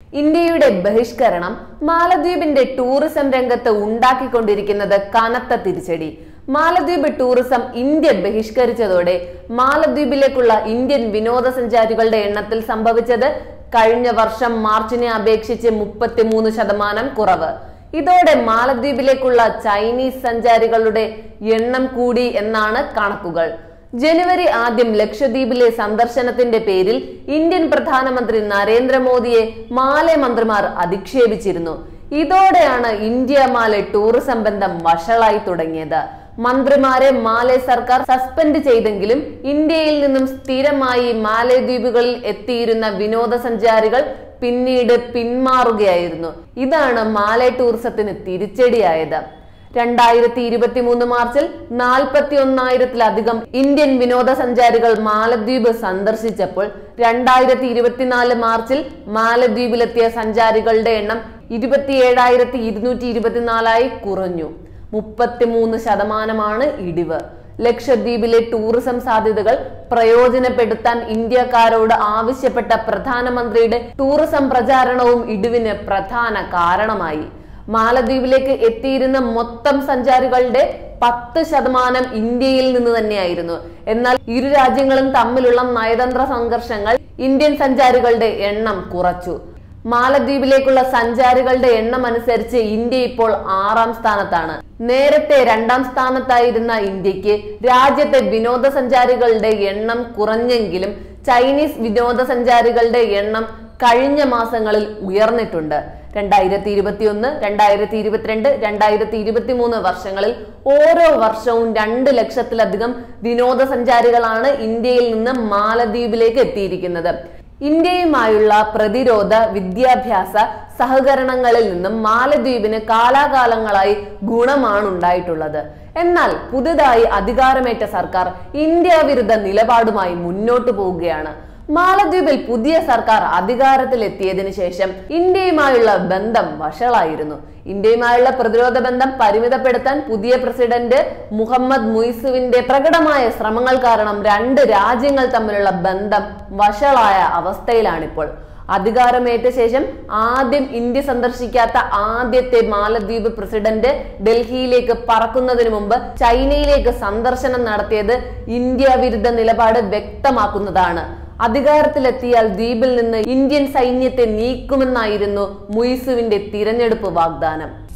ഇന്ത്യയുടെ ബഹിഷ്കരണം മാലദ്വീപിന്റെ ടൂറിസം രംഗത്ത് ഉണ്ടാക്കിക്കൊണ്ടിരിക്കുന്നത് കനത്ത തിരിച്ചടി മാലദ്വീപ് ടൂറിസം ഇന്ത്യ ബഹിഷ്കരിച്ചതോടെ മാലദ്വീപിലേക്കുള്ള ഇന്ത്യൻ വിനോദസഞ്ചാരികളുടെ എണ്ണത്തിൽ സംഭവിച്ചത് കഴിഞ്ഞ വർഷം മാർച്ചിനെ അപേക്ഷിച്ച് മുപ്പത്തിമൂന്ന് ശതമാനം കുറവ് ഇതോടെ മാലദ്വീപിലേക്കുള്ള ചൈനീസ് സഞ്ചാരികളുടെ എണ്ണം കൂടി എന്നാണ് കണക്കുകൾ ജനുവരി ആദ്യം ലക്ഷദ്വീപിലെ സന്ദർശനത്തിന്റെ പേരിൽ ഇന്ത്യൻ പ്രധാനമന്ത്രി നരേന്ദ്രമോദിയെ മാലെ മന്ത്രിമാർ അധിക്ഷേപിച്ചിരുന്നു ഇതോടെയാണ് ഇന്ത്യ മാലെ ടൂറിസം ബന്ധം വഷളായി തുടങ്ങിയത് മന്ത്രിമാരെ മാലെ സർക്കാർ സസ്പെൻഡ് ചെയ്തെങ്കിലും ഇന്ത്യയിൽ നിന്നും സ്ഥിരമായി മാലെ ദ്വീപുകളിൽ എത്തിയിരുന്ന വിനോദസഞ്ചാരികൾ പിന്നീട് പിന്മാറുകയായിരുന്നു ഇതാണ് മാലെ ടൂറിസത്തിന് തിരിച്ചടിയായത് രണ്ടായിരത്തി ഇരുപത്തി മൂന്ന് മാർച്ചിൽ നാൽപ്പത്തി ഒന്നായിരത്തിലധികം ഇന്ത്യൻ വിനോദസഞ്ചാരികൾ മാലദ്വീപ് സന്ദർശിച്ചപ്പോൾ രണ്ടായിരത്തി ഇരുപത്തിനാല് മാർച്ചിൽ മാലദ്വീപിലെത്തിയ സഞ്ചാരികളുടെ എണ്ണം ഇരുപത്തിയേഴായിരത്തി ഇരുന്നൂറ്റി ഇരുപത്തിനാലായി കുറഞ്ഞു മുപ്പത്തിമൂന്ന് ശതമാനമാണ് ഇടിവ് ലക്ഷദ്വീപിലെ ടൂറിസം സാധ്യതകൾ പ്രയോജനപ്പെടുത്താൻ ഇന്ത്യക്കാരോട് ആവശ്യപ്പെട്ട പ്രധാനമന്ത്രിയുടെ ടൂറിസം പ്രചാരണവും ഇടിവിന് പ്രധാന കാരണമായി മാലദ്വീപിലേക്ക് എത്തിയിരുന്ന മൊത്തം സഞ്ചാരികളുടെ പത്ത് ശതമാനം ഇന്ത്യയിൽ നിന്ന് തന്നെയായിരുന്നു എന്നാൽ ഇരു രാജ്യങ്ങളും തമ്മിലുള്ള നയതന്ത്ര സംഘർഷങ്ങൾ ഇന്ത്യൻ സഞ്ചാരികളുടെ എണ്ണം കുറച്ചു മാലദ്വീപിലേക്കുള്ള സഞ്ചാരികളുടെ എണ്ണം അനുസരിച്ച് ഇന്ത്യ ഇപ്പോൾ ആറാം സ്ഥാനത്താണ് നേരത്തെ രണ്ടാം സ്ഥാനത്തായിരുന്ന ഇന്ത്യക്ക് രാജ്യത്തെ വിനോദസഞ്ചാരികളുടെ എണ്ണം കുറഞ്ഞെങ്കിലും ചൈനീസ് വിനോദസഞ്ചാരികളുടെ എണ്ണം കഴിഞ്ഞ മാസങ്ങളിൽ ഉയർന്നിട്ടുണ്ട് രണ്ടായിരത്തി ഇരുപത്തി ഒന്ന് രണ്ടായിരത്തി ഇരുപത്തിരണ്ട് രണ്ടായിരത്തി ഇരുപത്തി മൂന്ന് വർഷങ്ങളിൽ ഓരോ വർഷവും രണ്ട് ലക്ഷത്തിലധികം വിനോദസഞ്ചാരികളാണ് ഇന്ത്യയിൽ നിന്ന് മാലദ്വീപിലേക്ക് എത്തിയിരിക്കുന്നത് ഇന്ത്യയുമായുള്ള പ്രതിരോധ വിദ്യാഭ്യാസ സഹകരണങ്ങളിൽ നിന്നും മാലദ്വീപിന് കാലാകാലങ്ങളായി ഗുണമാണ് ഉണ്ടായിട്ടുള്ളത് എന്നാൽ പുതുതായി അധികാരമേറ്റ സർക്കാർ ഇന്ത്യ വിരുദ്ധ നിലപാടുമായി മുന്നോട്ടു പോവുകയാണ് മാലദ്വീപിൽ പുതിയ സർക്കാർ അധികാരത്തിലെത്തിയതിനു ശേഷം ഇന്ത്യയുമായുള്ള ബന്ധം വഷളായിരുന്നു ഇന്ത്യയുമായുള്ള പ്രതിരോധ ബന്ധം പരിമിതപ്പെടുത്താൻ പുതിയ പ്രസിഡന്റ് മുഹമ്മദ് മുയ്സുവിന്റെ പ്രകടമായ ശ്രമങ്ങൾ കാരണം രണ്ട് രാജ്യങ്ങൾ തമ്മിലുള്ള ബന്ധം വഷളായ അവസ്ഥയിലാണിപ്പോൾ അധികാരമേറ്റ ശേഷം ആദ്യം ഇന്ത്യ സന്ദർശിക്കാത്ത ആദ്യത്തെ മാലദ്വീപ് പ്രസിഡന്റ് ഡൽഹിയിലേക്ക് പറക്കുന്നതിന് മുമ്പ് ചൈനയിലേക്ക് സന്ദർശനം നടത്തിയത് ഇന്ത്യ വിരുദ്ധ നിലപാട് വ്യക്തമാക്കുന്നതാണ് അധികാരത്തിലെത്തിയാൽ ദ്വീപിൽ നിന്ന് ഇന്ത്യൻ സൈന്യത്തെ നീക്കുമെന്നായിരുന്നു മുയിസുവിന്റെ തിരഞ്ഞെടുപ്പ് വാഗ്ദാനം